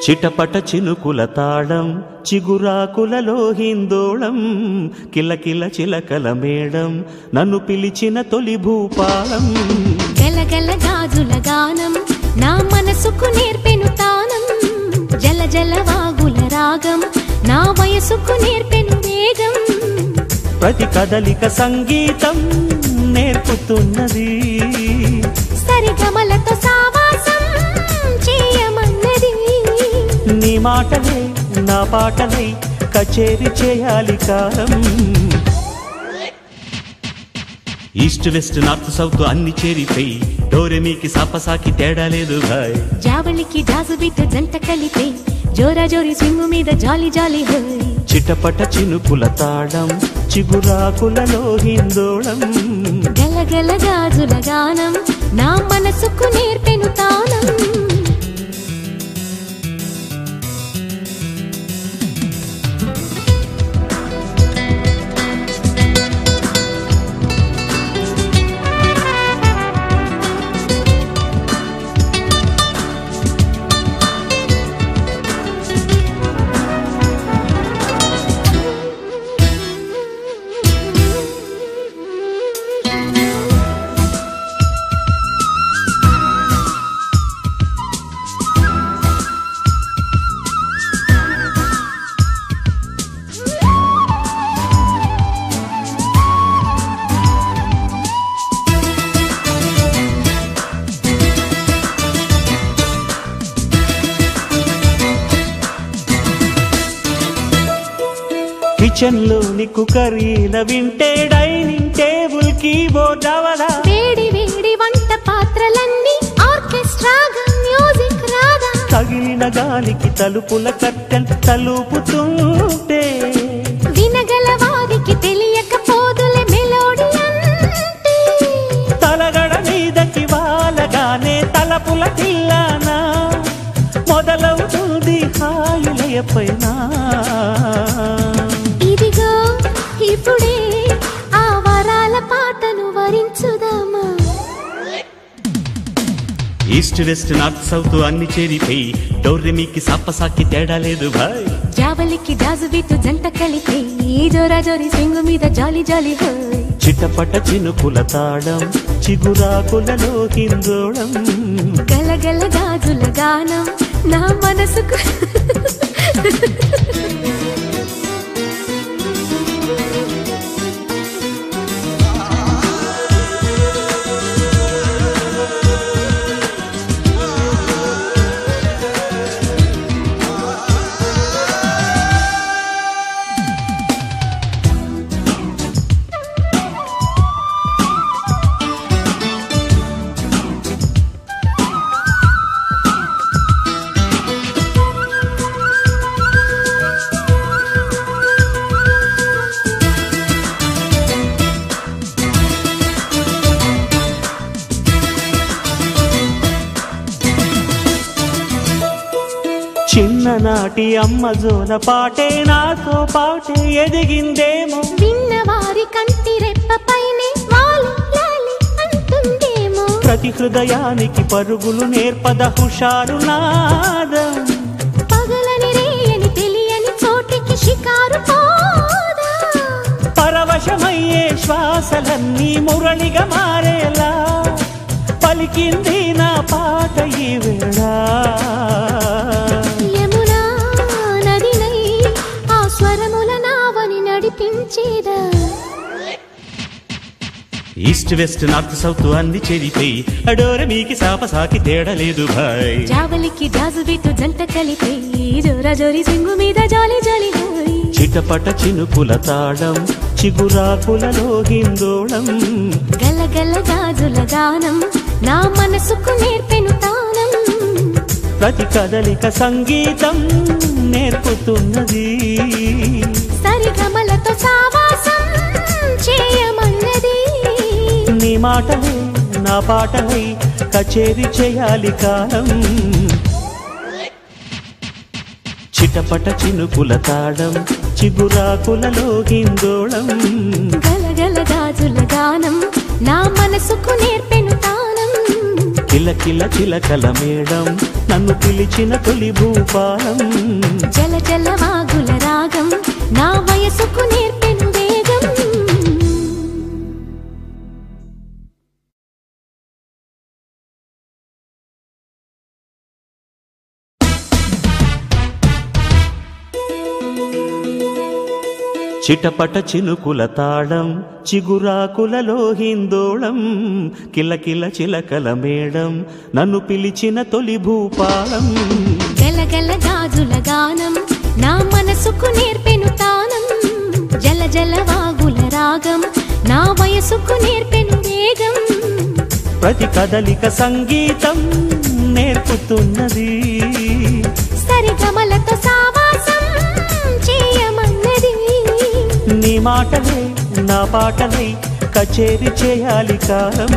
చిటపట చినుకుల తాళం చిగురాకులలో హిందోళం కిలకిల చిలకల మేడం నన్ను పిలిచిన తొలి భూపాలం గలగల గాజుల గానం నా మనసుకు నేర్పెను తానం జల జల వాగుల రాగం నా వయసుకు నేర్పెను వేగం ప్రతి కదలిక సంగీతం నేర్పుతున్నది సరిగమలతో సావాసం చేయమన్నది నీ మాటలే నా పాటలై కచేరి చేయాలి కాలం ఈస్ట్ వెస్ట్ నార్త్ సౌత్ అన్ని చేరిపోయి డోరెమీకి సాపసాకి తేడా లేదు భాయ్ జావళికి జాజు బిట్టు జంట కలిపే జోరా జోరి స్వింగు మీద జాలి జాలి హోయ్ చిటపట చినుకుల తాళం చిగురాకులలో హిందోళం గలగల గాజుల గానం నా మనసుకు నేర్పెను తానం కిచెన్ లోని కుకరీల వింటే డైనింగ్ టేబుల్ కీబోర్డ్ అవలా వేడి వేడి వంట పాత్రలన్నీ ఆర్కెస్ట్రాగా మ్యూజిక్ రాగా తగిలిన గాలికి తలుపుల కట్టెల్ తలుపుతుంటే వినగల వారికి తెలియక పోదులే మెలోడీ అంటే తలగడ మీదకి వాలగానే తలపుల తిల్లానా మొదలవుతుంది హాయిలయ పైన ఇదిగో ఇప్పుడే ఆ వరాల పాటను వరించుదామా ఈస్ట్ వెస్ట్ నార్త్ సౌత్ అన్ని చేరిపోయి డోర్రెమీకి సాపసాకి తేడా లేదు భాయ్ జావలికి జాజు బిట్టు జంట కలిపే జోరా జోరి స్వింగు మీద జాలి జాలి హోయ్ చిటపట చినుకుల తాళం చిగురాకులలో హిందోళం గలగల గాజుల గానం నా మనసుకు చిన్ననాటి అమ్మ జోల పాటే నాతో పాటే ఎదిగిందేమో విన్నవారి కంటి రెప్పపైనే వాలి లాలి అంటుందేమో ప్రతి హృదయానికి పరుగులు నేర్పద హుషారు నాదం పగలని రేయని తెలియని చోటికి షికారు పోదా పరవశమయ్యే శ్వాసలన్నీ మురళిగా మారేలా పలికింది నా పాట ఈ వేళ యమునా నదినై ఆ స్వరముల నావని నడిపించేదా ఈస్ట్ వెస్ట్ నార్త్ సౌత్ అన్ని చెరిపోయి అడోర మీకి సాపసాకి తేడా లేదు భాయ్ జావలికి జాజు బిట్టు జంట కలిపే జోరా జోరి సింగు మీద జాలి జాలి హోయ్ చిటపట చినుకుల తాళం చిగురాకులలో హిందోళం గలగల గాజుల గానం నా మనసుకు నేర్పెను తానం ప్రతి కదలిక సంగీతం నేర్పుతున్నది సరిగమలతో సావాసం చేయమన్నది నీ మాటలే నా పాటలై కచేరి చేయాలి కాలం చిటపట చినుకుల తాళం చిగురాకులలో హిందోళం గలగల గాజుల గానం నా మనసుకు నేర్పెను తానం కిలకిల చిలకల మేడం నన్ను పిలిచిన తొలి భూపాలం జల జల వాగుల రాగం నా వయసుకు నేర్పెను వేగం చిటపట చినుకుల తాళం చిగురాకులలో హిందోళం కిలకిల చిలకల మేడం నన్ను పిలిచిన తొలి భూపాలం గలగల గాజుల గానం నా మనసుకు నేర్పెను తానం జల జల వాగుల రాగం నా వయసుకు నేర్పెను వేగం ప్రతి కదలిక సంగీతం నేర్పుతున్నది సరిగమలతో సావాసం చేయమన్నది నీ మాటలే నా పాటలై కచేరి చేయాలి కాలం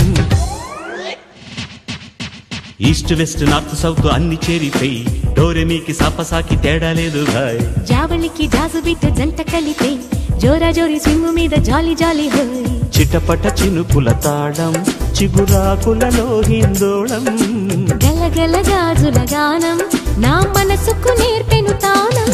ఈస్ట్ వెస్ట్ నార్త్ సౌత్ అన్ని చేరిపోయి డోరెమీకి సాపసాకి తేడా లేదు భాయ్ జావళికి జాజు బిట్టు జంట కలిపే జోరా జోరి స్వింగు మీద జాలి జాలి హోయ్ చిటపట చినుకుల తాళం చిగురాకులలో హిందోళం గలగల గాజుల గానం నా మనసుకు నేర్పెను తానం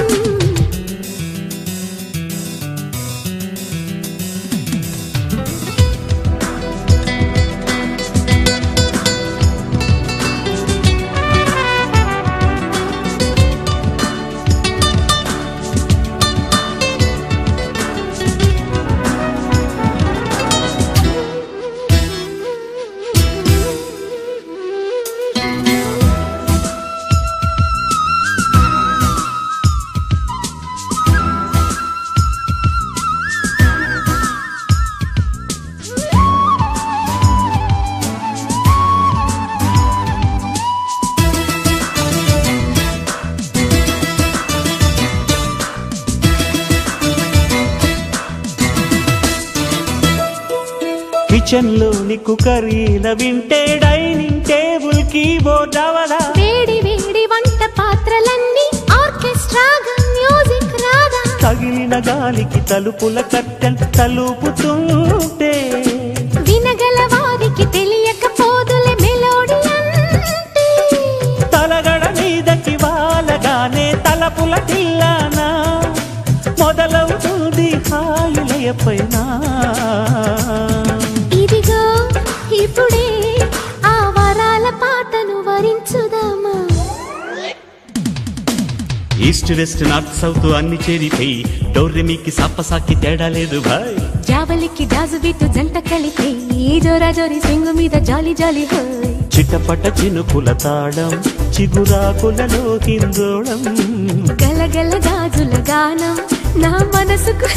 కిచెన్ లోని కుకరీల వింటే డైనింగ్ టేబుల్ కీబోర్డ్ అవలా వేడి వేడి వంట పాత్రలన్నీ ఆర్కెస్ట్రాగా మ్యూజిక్ రాగా తగిలిన గాలికి తలుపుల కట్టెలు తలుపుతుంటే వినగల వారికి తెలియకపోదులే మెలోడీ అంటే తలగడ మీదకి వాలగానే తలపుల టిల్లానా మొదలవుతుంది హాయిలయ పైన ఇదిగో ఇప్పుడే ఆ వరాల పాటను వరించుదామా ఈస్ట్ వెస్ట్ నార్త్ సౌత్ అన్ని చేరిపోయి డోర్రెమీకి సాపసాకి తేడా లేదు భాయ్ జావలికి జాజు బిట్టు జంట కలిపే జోరా జోరి స్వింగు మీద జాలి జాలి హోయ్ చిటపట చినుకుల తాళం చిగురాకులలో హిందోళం గలగల గాజుల గానం నా మనసుకు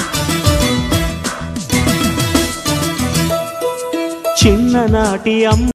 చిన్ననాటి అమ్మ